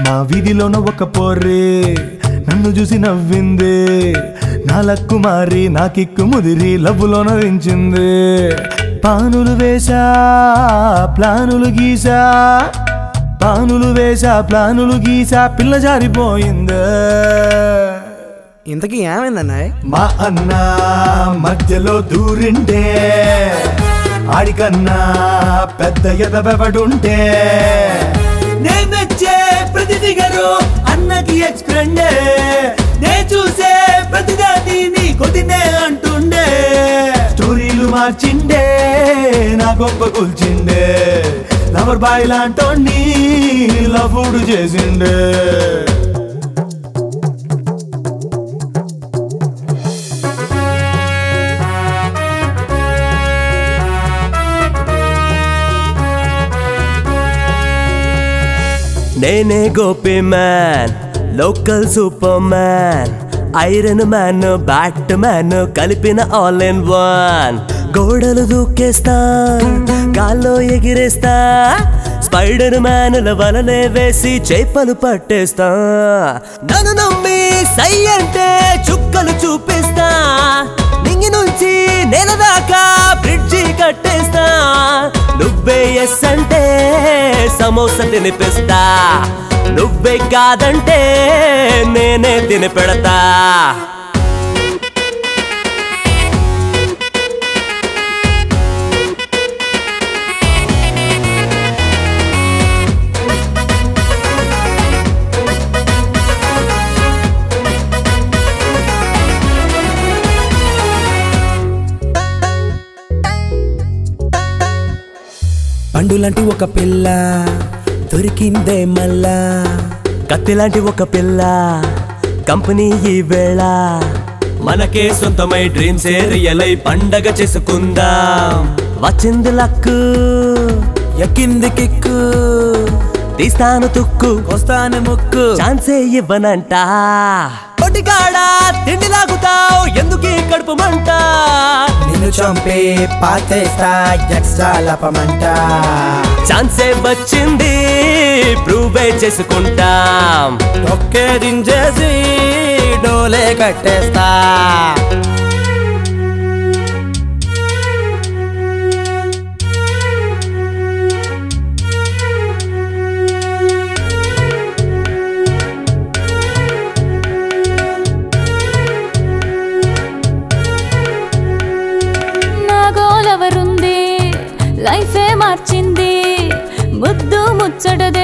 మా వీధిలోన ఒక పోర్రే నన్ను చూసి నవ్వింది నా లక్కు మారి నా కిక్కు ముదిరి లవ్వులోన దించింది పానులు వేశా ప్లానులు గీసా పానులు వేశా ప్లానులు గీసా పిల్ల జారిపోయింది ఇంతకీ ఏమైందన్నా మా అన్న మధ్యలో దూరింటే ఆడికన్నా పెద్ద ఎదవెవడుంటే నేనొచ్చే ప్రతి దిగరు అన్నకి ఎక్స్ ఫ్రెండే నే చూసే ప్రతిదాన్ని నీ కొద్దినే అంటుండే స్టోరీలు మార్చిండే నా గొప్ప కూల్చిండే లవర్ బాయ్ లాంటోని లవ్వుడు చేసిండే నేనే Gopi man local Superman Iron Man Batman కలిపిన ఆల్ ఇన్ వన్ గోడలు దూకేస్తా గాల్లో ఎగిరేస్తా స్పైడర్ మ్యాన్ల వలలే వేసి చేపలు పట్టేస్తా నన్ను నమ్మి సై అంటే చుక్కలు చూపిస్తా నింగి నుంచి నేల దాకా బ్రిడ్జి కట్టేస్తా నువ్వే ఎస్ అంటే సమోసా తినిపిస్తా నువ్వే కాదంటే నేనే తిని పెడతా పండులాంటి ఒక పిల్ల దొరికిందే మళ్ళా కత్తిలాంటి ఒక పిల్ల కంపెనీ ఈ వేళ మనకే సొంతమై డ్రీమ్స్ రియలై పండగ చేసుకుందాం వచ్చింది లక్కు ఎక్కింది కిక్కు తీస్తాను తుక్కు వస్తాను ముక్కు ఛాన్సే ఇవ్వనంట పొటికాడా తిండి లాగుతావు ఎందుకు కడుపు మంట నిన్ను చంపి పాతేస్తా ఎక్స్ట్రా లపమంట ఛాన్సే వచ్చింది ప్రూవే చేసుకుంటాం ఒకే దించేసి డోలే కట్టేస్తా నా గోలవరుంది లైఫే మార్చింది ముద్దు ముచ్చటదే